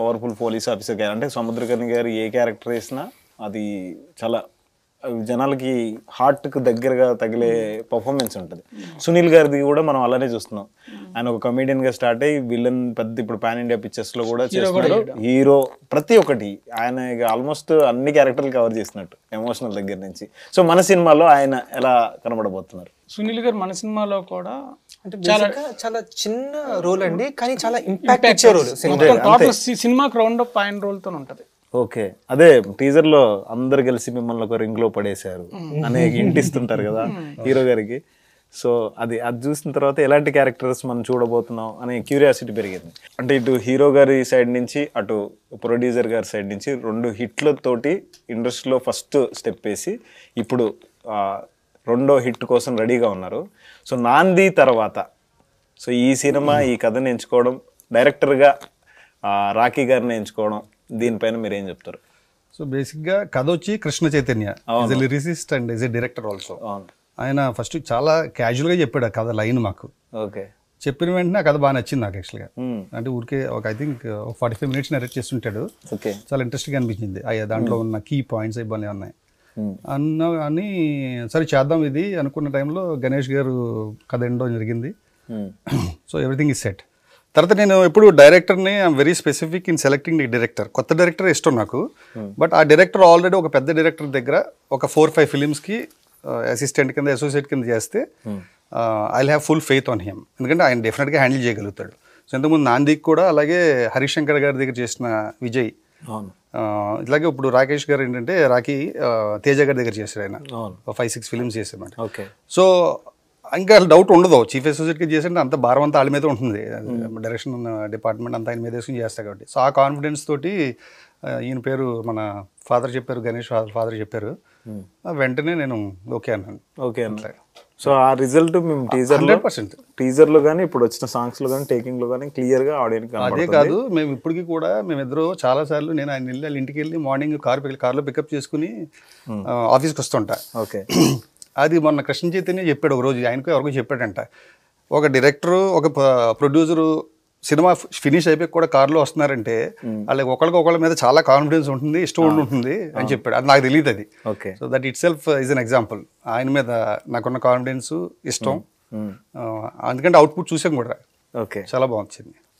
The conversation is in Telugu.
పవర్ఫుల్ పోలీస్ ఆఫీసర్ గారు అంటే సముద్రకర్ణి గారు ఏ క్యారెక్టర్ వేసినా అది చాలా అవి జనాలకి హార్ట్కి దగ్గరగా తగిలే పర్ఫార్మెన్స్ ఉంటుంది సునీల్ గారిది కూడా మనం అలానే చూస్తున్నాం ఆయన ఒక కమేడియన్ గా స్టార్ట్ అయ్యి విలన్ పెద్ద ఇప్పుడు పాన్ ఇండియా పిక్చర్స్ లో కూడా చేస్తున్నారు హీరో ప్రతి ఒక్కటి ఆయన ఆల్మోస్ట్ అన్ని క్యారెక్టర్లు కవర్ చేసినట్టు ఎమోషనల్ దగ్గర నుంచి సో మన సినిమాలో ఆయన ఎలా కనబడబోతున్నారు సునీల్ గారు మన సినిమాలో కూడా అంటే బేసిక్గా చాలా చిన్న రోల్ అండి కానీ చాలా ఇంపాక్ట్ ఇచ్చే రోల్ మొత్తం టోటల్ సినిమాకి రౌండ్ అప్ ఆయన రోల్తో ఉంటది ఓకే అదే టీజర్ లో అందరు కలిసి మిమ్మల్ని ఒక రింగ్ లో పడేశారు అనే హింట్ ఇస్తుంటారు కదా హీరో గారికి సో అది అది చూసిన తర్వాత ఎలాంటి క్యారెక్టర్స్ మనం చూడబోతున్నాం అనే క్యూరియాసిటీ పెరిగింది అంటే ఇటు హీరో గారి సైడ్ నుంచి అటు ప్రొడ్యూసర్ గారి సైడ్ నుంచి రెండు హిట్లతోటి ఇండస్ట్రీలో ఫస్ట్ స్టెప్ వేసి ఇప్పుడు ఆ, రెండో హిట్ కోసం రెడీగా ఉన్నారు సో నాంది తర్వాత సో ఈ సినిమా ఈ కథను ఎంచుకోవడం డైరెక్టర్గా రాఖీ గారిని ఎంచుకోవడం దీనిపైన మీరు ఏం చెప్తారు సో బేసిక్గా కథ వచ్చి Krishna Chaitanya is lyricist and is a director also అవును ఆయన ఫస్ట్ చాలా క్యాజువల్గా చెప్పాడు ఆ కథ లైన్ మాకు ఓకే చెప్పిన వెంటనే ఆ కథ బాగా నచ్చింది నాకు యాక్చువల్గా Hmm. అంటే ఊరికే ఒక I think forty five minutes narrate చేస్తుంటాడు ఓకే చాలా ఇంట్రెస్టింగ్ అనిపించింది అయ్యా దాంట్లో ఉన్న కీ పాయింట్స్ ఇబ్బంది ఉన్నాయి Hmm. అన్న అని సరే చేద్దాం ఇది అనుకున్న టైంలో గణేష్ గారు కథ ఎండో జరిగింది సో ఎవ్రీథింగ్ ఇస్ సెట్ తర్వాత నేను ఎప్పుడు డైరెక్టర్ని I'm very specific in selecting the director కొత్త డైరెక్టర్ ఇష్టం నాకు బట్ ఆ డైరెక్టర్ ఆల్రెడీ ఒక పెద్ద డైరెక్టర్ దగ్గర ఒక ఫోర్ ఫైవ్ ఫిలిమ్స్కి అసిస్టెంట్ కింద అసోసియేట్ కింద చేస్తే I have full faith on him ఎందుకంటే ఆయన డెఫినెట్గా హ్యాండిల్ చేయగలుగుతాడు సో ఇంతకుముందు నాందికి కూడా అలాగే హరిశంకర్ గారి దగ్గర చేసిన విజయ్ అవును ఆ, ఇట్లాగే ఇప్పుడు రాకేష్ గారు ఏంటంటే రాఖీ ఆ, తేజ గారి దగ్గర చేశారు ఆయన అవును ఫైవ్ సిక్స్ ఫిలిమ్స్ చేసామాట ఓకే సో ఇంకా డౌట్ ఉండదు చీఫ్ అసోసియేట్కి చేసింటే అంత భారం అంతా వాళ్ళ మీద ఉంటుంది డైరెక్షన్ డిపార్ట్మెంట్ అంతా ఆయన మీద వేసుకుని చేస్తారు కాబట్టి సో ఆ కాన్ఫిడెన్స్ తోటి ఆ, ఈయన పేరు మన ఫాదర్ చెప్పారు గణేష్ ఫాదర్ చెప్పారు ఆ, వెంటనే నేను ఓకే అన్నాను ఓకే అన్న సో ఆ రిజల్ట్ మేము టీజర్ లో హండ్రెడ్ పర్సెంట్ టీజర్ లో కానీ ఇప్పుడు వచ్చిన సాంగ్స్ లో కానీ టేకింగ్ లో కానీ క్లియర్ గా ఆడియన్స్ అదే కాదు మేము ఇప్పటికీ కూడా మేమిద్దరు చాలా సార్లు నేను ఆయన వెళ్ళి వాళ్ళ ఇంటికి వెళ్ళి మార్నింగ్ కార్ కార్లో పికప్ చేసుకుని ఆ, ఆఫీస్కి వస్తుంటా ఓకే అది మొన్న కృష్ణ చైతన్య చెప్పాడు ఒక రోజు ఆయనకు ఎవరికో చెప్పాడంట ఒక డైరెక్టర్ ఒక ప్రొడ్యూసరు సినిమా ఫినిష్ అయిపోయి కూడా కార్లో వస్తున్నారంటే వాళ్ళకి ఒకరికి ఒకళ్ళ మీద చాలా కాన్ఫిడెన్స్ ఉంటుంది ఇష్టం ఉండి ఉంటుంది అని చెప్పాడు అది నాకు తెలియదు అది okay so that itself is an example ఆయన మీద నాకున్న కాన్ఫిడెన్స్ ఇష్టం ఆ, అందుకంటే అవుట్పుట్ చూసాం కూడా ఓకే చాలా బాగుంది